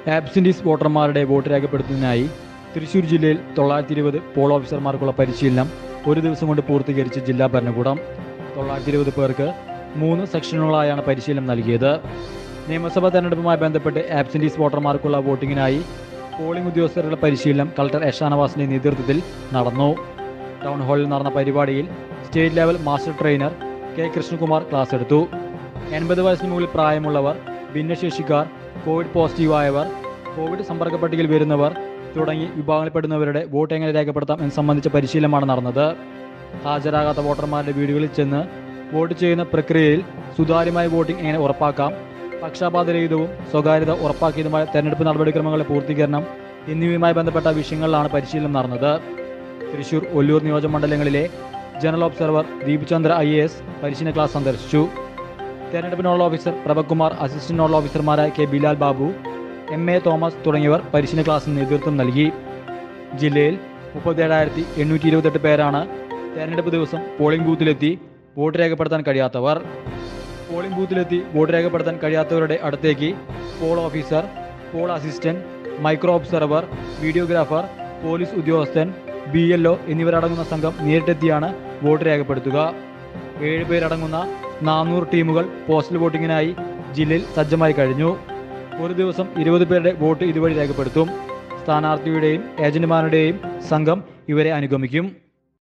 absentees വോട്ടർമാരുടെ vote രേഖപ്പെടുത്തുന്നതിനായി Thrissur ജില്ലയിൽ തൊള്ളായിരത്തി ഇരുപത് പോൾ ഓഫീസർമാർക്കുള്ള പരിശീലനം ഒരു ദിവസം കൊണ്ട് പൂർത്തീകരിച്ച് ജില്ലാ ഭരണകൂടം തൊള്ളായിരത്തി ഇരുപത് പേർക്ക് മൂന്ന് സെക്ഷനുകളായാണ് പരിശീലനം നൽകിയത് നിയമസഭാ തെരഞ്ഞെടുപ്പുമായി ബന്ധപ്പെട്ട് ആബ്സെൻറ്റീസ് വോട്ടർമാർക്കുള്ള വോട്ടിങ്ങിനായി പോളിംഗ് ഉദ്യോഗസ്ഥരുടെ പരിശീലനം കളക്ടർ എ ഷാനവാസിന്റെ നേതൃത്വത്തിൽ നടന്നു ടൗൺ ഹാളിൽ നടന്ന പരിപാടിയിൽ state level master trainer K Krishnakumar class എടുത്തു എൺപത് വയസ്സിന് മുകളിൽ പ്രായമുള്ളവർ ഭിന്നശേഷിക്കാർ കോവിഡ് പോസിറ്റീവായവർ കോവിഡ് സമ്പർക്ക പട്ടികയിൽ വരുന്നവർ തുടങ്ങി വിഭാഗങ്ങളിൽപ്പെടുന്നവരുടെ വോട്ട് എങ്ങനെ രേഖപ്പെടുത്താം എന്ന് സംബന്ധിച്ച പരിശീലനമാണ് നടന്നത് ഹാജരാകാത്ത വോട്ടർമാരുടെ വീടുകളിൽ ചെന്ന് വോട്ട് ചെയ്യുന്ന പ്രക്രിയയിൽ സുതാര്യമായ വോട്ടിംഗ് എങ്ങനെ ഉറപ്പാക്കാം പക്ഷാപാതരഹിതവും സ്വകാര്യത ഉറപ്പാക്കിയതുമായ തെരഞ്ഞെടുപ്പ് നടപടിക്രമങ്ങളുടെ പൂർത്തീകരണം എന്നിവയുമായി ബന്ധപ്പെട്ട വിഷയങ്ങളിലാണ് പരിശീലനം നടന്നത് തൃശൂർ ഒല്ലൂർ നിയോജകമണ്ഡലങ്ങളിലെ general observer Deepachandra I A S പരിശീലന ക്ലാസ് സന്ദർശിച്ചു തെരഞ്ഞെടുപ്പ് nodal officer Prabhakumar assistant nodal ഓഫീസർമാരായ K Bilal Babu M A Thomas തുടങ്ങിയവർ പരിശീലന ക്ലാസ്സിന് നേതൃത്വം നൽകി ജില്ലയിൽ മുപ്പത്തേഴായിരത്തി എണ്ണൂറ്റി ഇരുപത്തെട്ട് പേരാണ് തെരഞ്ഞെടുപ്പ് ദിവസം പോളിംഗ് ബൂത്തിലെത്തി വോട്ട് രേഖപ്പെടുത്താൻ കഴിയാത്തവർ പോളിംഗ് ബൂത്തിലെത്തി വോട്ട് രേഖപ്പെടുത്താൻ കഴിയാത്തവരുടെ അടുത്തേക്ക് poll officer poll assistant micro observer videographer police ഉദ്യോഗസ്ഥൻ ബി എൽ ഒ എന്നിവരടങ്ങുന്ന സംഘം നേരിട്ടെത്തിയാണ് വോട്ട് രേഖപ്പെടുത്തുക ഏഴ് പേരടങ്ങുന്ന നാനൂറ് ടീമുകൾ പോസ്റ്റൽ വോട്ടിങ്ങിനായി ജില്ലയിൽ സജ്ജമായി കഴിഞ്ഞു ഒരു ദിവസം ഇരുപത് പേരുടെ വോട്ട് ഇതുവഴി രേഖപ്പെടുത്തും സ്ഥാനാർത്ഥിയുടെയും ഏജന്റുമാരുടെയും സംഘം ഇവരെ അനുഗമിക്കും